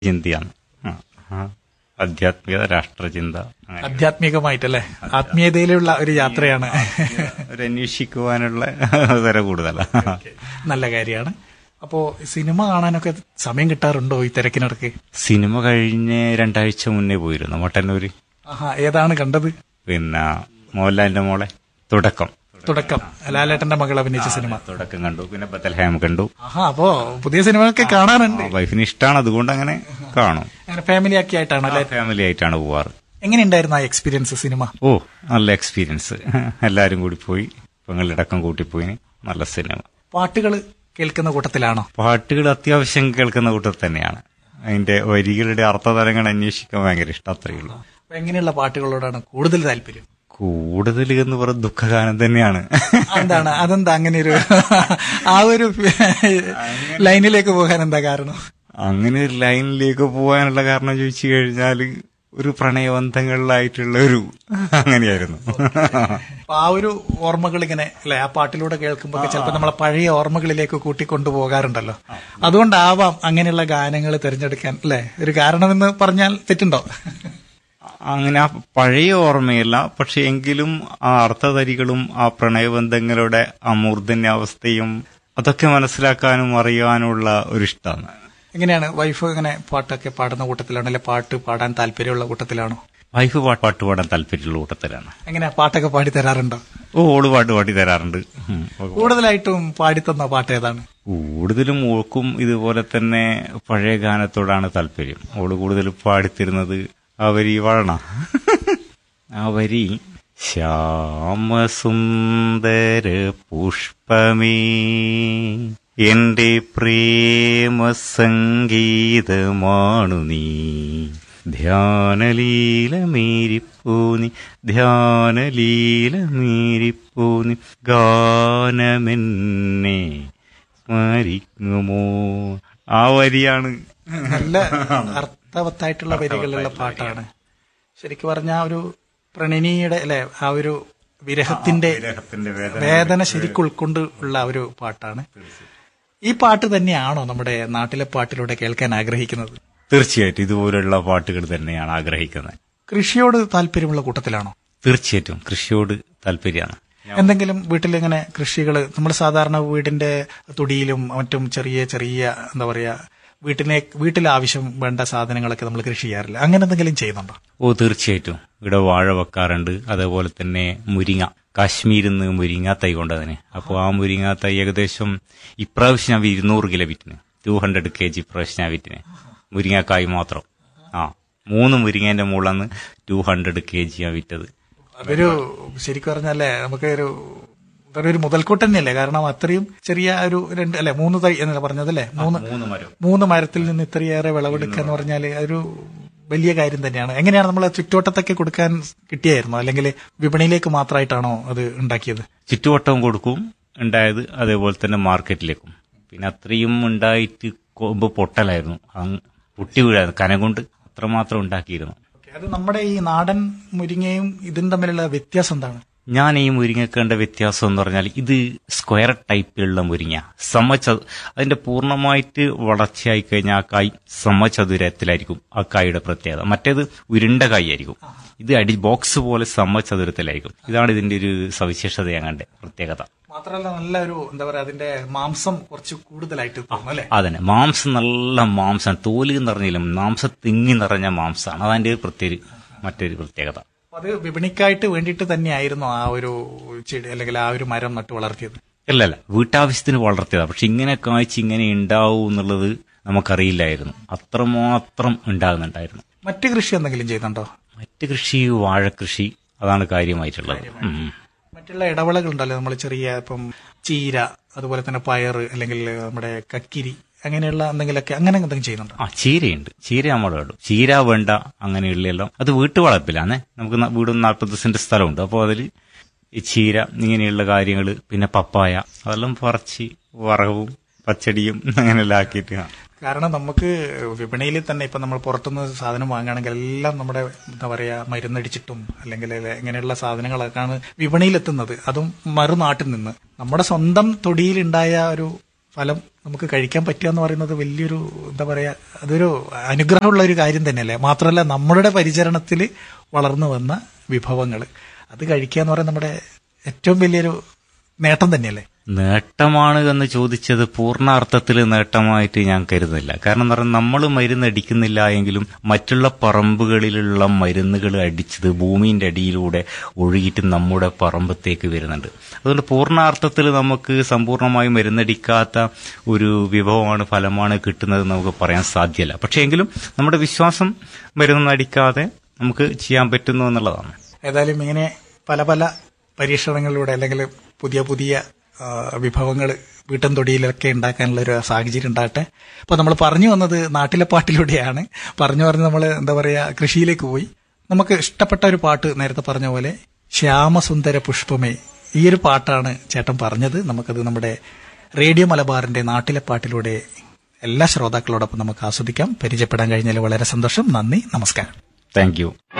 ചിന്തയാണ് ആ, ആ. ആധ്യാത്മികത രാഷ്ട്രചിന്ത അങ്ങനെ ആധ്യാത്മികമായിട്ടല്ലേ ആത്മീയതയിലുള്ള ഒരു യാത്രയാണ് ഒരു അന്വേഷിക്കുവാനുള്ള തര കൂടുതലാ നല്ല കാര്യമാണ് അപ്പോ സിനിമ കാണാനൊക്കെ സമയം കിട്ടാറുണ്ടോ ഈ തിരക്കിനിടയ്ക്ക് സിനിമ കഴിഞ്ഞ് രണ്ടാഴ്ച മുന്നേ പോയിരുന്നു മട്ടന്നൂര് ആഹാ ഏതാണ് കണ്ടത് പിന്നെ മോഹൻലാലിന്റെ മോളെ തുടക്കം തുടക്കം ലാലേട്ടന്റെ മകൾ അഭിനയിച്ച സിനിമ തുടക്കം കണ്ടു പിന്നെ ബത്തൽഹാം കണ്ടു ആഹാ അപ്പോ പുതിയ സിനിമയൊക്കെ കാണാറുണ്ട് ആ, വൈഫിന് ഇഷ്ടമാണ് അതുകൊണ്ട് അങ്ങനെ കാണും അങ്ങനെ ഫാമിലി ആക്കി ആയിട്ടാണ് അല്ലെ ഫാമിലി ആയിട്ടാണ് പോവാറ് എങ്ങനെയുണ്ടായിരുന്നു ആ എക്സ്പീരിയൻസ് സിനിമ ഓ നല്ല എക്സ്പീരിയൻസ് എല്ലാരും കൂടി പോയി പെങ്ങളിടക്കം കൂട്ടിപ്പോയി നല്ല സിനിമ പാട്ടുകൾ കേൾക്കുന്ന കൂട്ടത്തിലാണോ പാട്ടുകൾ അത്യാവശ്യം കേൾക്കുന്ന കൂട്ടത്തിൽ തന്നെയാണ് അതിന്റെ വരികളുടെ അർത്ഥതലങ്ങൾ അന്വേഷിക്കാൻ ഭയങ്കര ഇഷ്ടം അത്രയേ ഉള്ളൂ അപ്പൊ എങ്ങനെയുള്ള പാട്ടുകളോടാണ് കൂടുതൽ താല്പര്യം കൂടുതൽ എന്ന് പറയുന്നത് ദുഃഖഗാനം തന്നെയാണ് എന്താണ് അതെന്താ അങ്ങനെ ഒരു ആ ഒരു ലൈനിലേക്ക് പോകാൻ എന്താ കാരണം അങ്ങനെ ഒരു ലൈനിലേക്ക് പോകാനുള്ള കാരണം ചോദിച്ചു കഴിഞ്ഞാൽ ഒരു പ്രണയബന്ധങ്ങളിലായിട്ടുള്ള ഒരു അങ്ങനെയായിരുന്നു അപ്പൊ ആ ഒരു ഓർമ്മകൾ ഇങ്ങനെ അല്ലെ ആ പാട്ടിലൂടെ കേൾക്കുമ്പോൾ ചിലപ്പോൾ നമ്മളെ പഴയ ഓർമ്മകളിലേക്ക് കൂട്ടിക്കൊണ്ടു പോകാറുണ്ടല്ലോ അതുകൊണ്ടാവാം അങ്ങനെയുള്ള ഗാനങ്ങൾ തിരഞ്ഞെടുക്കാൻ അല്ലെ ഒരു കാരണമെന്ന് പറഞ്ഞാൽ തെറ്റുണ്ടോ അങ്ങനെ ആ പഴയ ഓർമ്മയല്ല പക്ഷെ എങ്കിലും ആ അർത്ഥതരികളും ആ പ്രണയബന്ധങ്ങളുടെ ആ മൂർധന്യാവസ്ഥയും അതൊക്കെ മനസ്സിലാക്കാനും അറിയാനുള്ള ഒരു ഇഷ്ടമാണ് എങ്ങനെയാണ് വൈഫ് ഇങ്ങനെ പാട്ടൊക്കെ പാടുന്ന കൂട്ടത്തിലാണോ അല്ലെ പാട്ട് പാടാൻ താല്പര്യമുള്ള കൂട്ടത്തിലാണോ വൈഫ് പാട്ട് പാട്ട് പാടാൻ താല്പര്യമുള്ള കൂട്ടത്തിലാണ് എങ്ങനെയാ പാട്ടൊക്കെ പാടി തരാറുണ്ടോ ഓ ഓള് പാട്ട് പാടി തരാറുണ്ട് ഉം. കൂടുതലായിട്ടും പാടിത്തന്ന പാട്ട് ഏതാണ് കൂടുതലും ഓൾക്കും ഇതുപോലെ തന്നെ പഴയ ഗാനത്തോടാണ് താല്പര്യം ഓള് കൂടുതൽ പാടിത്തരുന്നത് ആ വരി വാഴണ ആ വരി ശ്യാമസുന്ദര പുഷ്പമേ എന്റെ പ്രേമ സംഗീതമാണു നീ ധ്യാനലീലമേരിപ്പൂനി ധ്യാനലീലമേരിപ്പൂനി ഗാനമെന്നെ സ്മരിക്കുമോ ആ വരിയാണ് നല്ല അർത്ഥവത്തായിട്ടുള്ള വരികളുള്ള പാട്ടാണ് ശരിക്കും പറഞ്ഞ ആ ഒരു പ്രണയിനിയുടെ അല്ലെ ആ ഒരു വിരഹത്തിന്റെ വിരഹത്തിന്റെ വേദന വേദന ശരിക്കും ഉൾക്കൊണ്ട് ഉള്ള ഒരു പാട്ടാണ് ഈ പാട്ട് തന്നെയാണോ നമ്മുടെ നാട്ടിലെ പാട്ടിലൂടെ കേൾക്കാൻ ആഗ്രഹിക്കുന്നത് തീർച്ചയായിട്ടും ഇതുപോലുള്ള പാട്ടുകൾ തന്നെയാണ് ആഗ്രഹിക്കുന്നത് കൃഷിയോട് താല്പര്യമുള്ള കൂട്ടത്തിലാണോ തീർച്ചയായിട്ടും കൃഷിയോട് താല്പര്യമാണ് എന്തെങ്കിലും വീട്ടിലിങ്ങനെ കൃഷികൾ നമ്മൾ സാധാരണ വീടിന്റെ തൊടിയിലും മറ്റും ചെറിയ ചെറിയ എന്താ പറയാ വീട്ടിനെ വീട്ടിൽ ആവശ്യം വേണ്ട സാധനങ്ങളൊക്കെ നമ്മൾ കൃഷി ചെയ്യാറില്ല അങ്ങനെ എന്തെങ്കിലും ചെയ്യുന്നുണ്ടോ ഓ തീർച്ചയായിട്ടും ഇവിടെ വാഴ വെക്കാറുണ്ട് അതേപോലെ തന്നെ മുരിങ്ങ കാശ്മീരിൽ നിന്ന് മുരിങ്ങ തൈ കൊണ്ടതിന് അപ്പോൾ ആ മുരിങ്ങ തൈ ഏകദേശം ഇപ്രാവശ്യം ഞാൻ ഇരുന്നൂറ് കിലോ വിറ്റിന് ടു ഹൺഡ്രഡ് കെ ജി ഇപ്രാവശ്യം ഞാൻ വിറ്റിന് മുരിങ്ങക്കായ് മാത്രം ആ മൂന്ന് മുരിങ്ങേന്റെ മുകളിൽ ടു ഹൺഡ്രഡ് കെ ജി ഞാൻ വിറ്റത് അതൊരു ശരിക്കും പറഞ്ഞാലേ നമുക്ക് ഒരു ഇതൊരു ഒരു മുതൽക്കൂട്ട് തന്നെയല്ലേ കാരണം അത്രയും ചെറിയ ഒരു രണ്ട് അല്ലെ മൂന്ന് തൈ എന്നല്ല പറഞ്ഞതല്ലേ മൂന്ന് മൂന്ന് മരം മൂന്ന് മരത്തിൽ നിന്ന് ഇത്രയേറെ വിളവെടുക്കുക എന്ന് പറഞ്ഞാൽ ഒരു വലിയ കാര്യം തന്നെയാണ് എങ്ങനെയാണ് നമ്മളെ ചുറ്റുവട്ടത്തൊക്കെ കൊടുക്കാൻ കിട്ടിയായിരുന്നോ അല്ലെങ്കിൽ വിപണിയിലേക്ക് മാത്രമായിട്ടാണോ അത് ഉണ്ടാക്കിയത് ചുറ്റുവട്ടവും കൊടുക്കും ഉണ്ടായത് അതേപോലെ തന്നെ മാർക്കറ്റിലേക്കും പിന്നെ അത്രയും ഉണ്ടായിട്ട് കൊമ്പ് പൊട്ടലായിരുന്നു അങ്ങ് പൊട്ടി വീഴായിരുന്നു കനം കൊണ്ട് അത്രമാത്രം ഉണ്ടാക്കിയിരുന്നു അത് നമ്മുടെ ഈ നാടൻ മുരിങ്ങയും ഇതും തമ്മിലുള്ള വ്യത്യാസം എന്താണ് ഞാൻ ഈ മുരിങ്ങക്കേണ്ട വ്യത്യാസം എന്ന് പറഞ്ഞാൽ ഇത് സ്ക്വയർ ടൈപ്പിലുള്ള മുരിങ്ങ സമച അതിന്റെ പൂർണ്ണമായിട്ട് വളർച്ചയായി കഴിഞ്ഞാൽ ആ കായ് സമചതുരത്തിലായിരിക്കും ആ കായുടെ പ്രത്യേകത മറ്റേത് ഉരുണ്ട കായ് ആയിരിക്കും ഇത് അടി ബോക്സ് പോലെ സമചതുരത്തിലായിരിക്കും ഇതാണ് ഇതിന്റെ ഒരു സവിശേഷത ഞാൻ കണ്ട പ്രത്യേകത മാത്രമല്ല നല്ല ഒരു എന്താ പറയാ അതിന്റെ മാംസം കുറച്ച് കൂടുതലായിട്ട് തോന്നും അല്ലെ അതന്നെ മാംസം നല്ല മാംസം തോല് നിറഞ്ഞില്ല മാംസം തിങ്ങി നിറഞ്ഞ മാംസമാണ് അതതിന്റെ ഒരു പ്രത്യേക മറ്റൊരു പ്രത്യേകത അത് വിപണിക്കായിട്ട് വേണ്ടിയിട്ട് തന്നെയായിരുന്നു ആ ഒരു ചെടി അല്ലെങ്കിൽ ആ ഒരു മരം നട്ട് വളർത്തിയത് അല്ലല്ല വീട്ടാവശ്യത്തിന് വളർത്തിയതാ പക്ഷെ ഇങ്ങനെ കായ്ച്ച് ഇങ്ങനെ ഉണ്ടാവും എന്നുള്ളത് നമുക്കറിയില്ലായിരുന്നു അത്രമാത്രം ഉണ്ടാകുന്നുണ്ടായിരുന്നു മറ്റ് കൃഷി എന്തെങ്കിലും ചെയ്യുന്നുണ്ടോ മറ്റ് കൃഷി വാഴക്കൃഷി അതാണ് കാര്യമായിട്ടുള്ളത് ഉം. മറ്റുള്ള ഇടവിളകൾ ഉണ്ടല്ലോ നമ്മൾ ചെറിയ ഇപ്പം ചീര അതുപോലെ തന്നെ പയറ് അല്ലെങ്കിൽ നമ്മുടെ കക്കിരി അങ്ങനെയുള്ള എന്തെങ്കിലുമൊക്കെ അങ്ങനെ എന്തെങ്കിലും ചെയ്യുന്നുണ്ടോ ആ ചീരയുണ്ട് ചീര നമ്മുടെ വേണം ചീര വേണ്ട അങ്ങനെയുള്ളതെല്ലാം അത് വീട്ടുവളപ്പിലാണേ നമുക്ക് ന- വീടും നാൽപ്പത് സെന്റ് സ്ഥലമുണ്ട് അപ്പോൾ അതിൽ ഈ ചീര ഇങ്ങനെയുള്ള കാര്യങ്ങൾ പിന്നെ പപ്പായ അതെല്ലാം പറിച്ച് വറവും പച്ചടിയും അങ്ങനെയെല്ലാം ആക്കിയിട്ട് ആ. കാരണം നമുക്ക് വിപണിയിൽ തന്നെ ഇപ്പൊ നമ്മൾ പുറത്തുനിന്ന് സാധനം വാങ്ങുകയാണെങ്കിൽ എല്ലാം നമ്മുടെ എന്താ പറയാ മരുന്നടിച്ചിട്ടും അല്ലെങ്കിൽ ഇങ്ങനെയുള്ള സാധനങ്ങളൊക്കെയാണ് വിപണിയിൽ എത്തുന്നത് അതും മറുനാട്ടിൽ നിന്ന് നമ്മുടെ സ്വന്തം തൊടിയിലുണ്ടായ ഒരു ഫലം നമുക്ക് കഴിക്കാൻ പറ്റുക എന്ന് പറയുന്നത് വലിയൊരു എന്താ പറയാ അതൊരു അനുഗ്രഹമുള്ള ഒരു കാര്യം തന്നെയല്ലേ മാത്രമല്ല നമ്മളുടെ പരിചരണത്തിൽ വളർന്നു വന്ന വിഭവങ്ങൾ അത് കഴിക്കുക എന്ന് പറയുന്നത് നമ്മുടെ ഏറ്റവും വലിയൊരു നേട്ടം തന്നെയല്ലേ നേട്ടമാണ് എന്ന് ചോദിച്ചത് പൂർണ്ണാർത്ഥത്തിൽ നേട്ടമായിട്ട് ഞാൻ കരുതുന്നില്ല കാരണം എന്ന് പറഞ്ഞാൽ നമ്മൾ മരുന്ന് അടിക്കുന്നില്ല എങ്കിലും മറ്റുള്ള പറമ്പുകളിലുള്ള മരുന്നുകൾ അടിച്ചത് ഭൂമിന്റെ അടിയിലൂടെ ഒഴുകിയിട്ട് നമ്മുടെ പറമ്പത്തേക്ക് വരുന്നുണ്ട് അതുകൊണ്ട് പൂർണ്ണാർത്ഥത്തിൽ നമുക്ക് സമ്പൂർണ്ണമായി മരുന്നടിക്കാത്ത ഒരു വിഭവമാണ് ഫലമാണ് കിട്ടുന്നത് നമുക്ക് പറയാൻ സാധ്യമല്ല പക്ഷേ എങ്കിലും നമ്മുടെ വിശ്വാസം മരുന്നടിക്കാതെ നമുക്ക് ചെയ്യാൻ പറ്റുന്നു എന്നുള്ളതാണ് ഏതായാലും ഇങ്ങനെ പല പല പരീക്ഷണങ്ങളിലൂടെ അല്ലെങ്കിൽ പുതിയ പുതിയ വിഭവങ്ങൾ വീട്ടും തൊടിയിലൊക്കെ ഉണ്ടാക്കാനുള്ള ഒരു സാഹചര്യം ഉണ്ടാകട്ടെ അപ്പോൾ നമ്മൾ പറഞ്ഞു വന്നത് നാട്ടിലെ പാട്ടിലൂടെയാണ് പറഞ്ഞു പറഞ്ഞ് നമ്മൾ എന്താ പറയുക കൃഷിയിലേക്ക് പോയി നമുക്ക് ഇഷ്ടപ്പെട്ട ഒരു പാട്ട് നേരത്തെ പറഞ്ഞ പോലെ ശ്യാമസുന്ദര പുഷ്പമേ ഈ ഒരു പാട്ടാണ് ചേട്ടൻ പറഞ്ഞത് നമുക്കത് നമ്മുടെ റേഡിയോ മലബാറിന്റെ നാട്ടിലെ പാട്ടിലൂടെ എല്ലാ ശ്രോതാക്കളോടൊപ്പം നമുക്ക് ആസ്വദിക്കാം പരിചയപ്പെടാൻ കഴിഞ്ഞാൽ വളരെ സന്തോഷം നന്ദി നമസ്കാരം താങ്ക് യു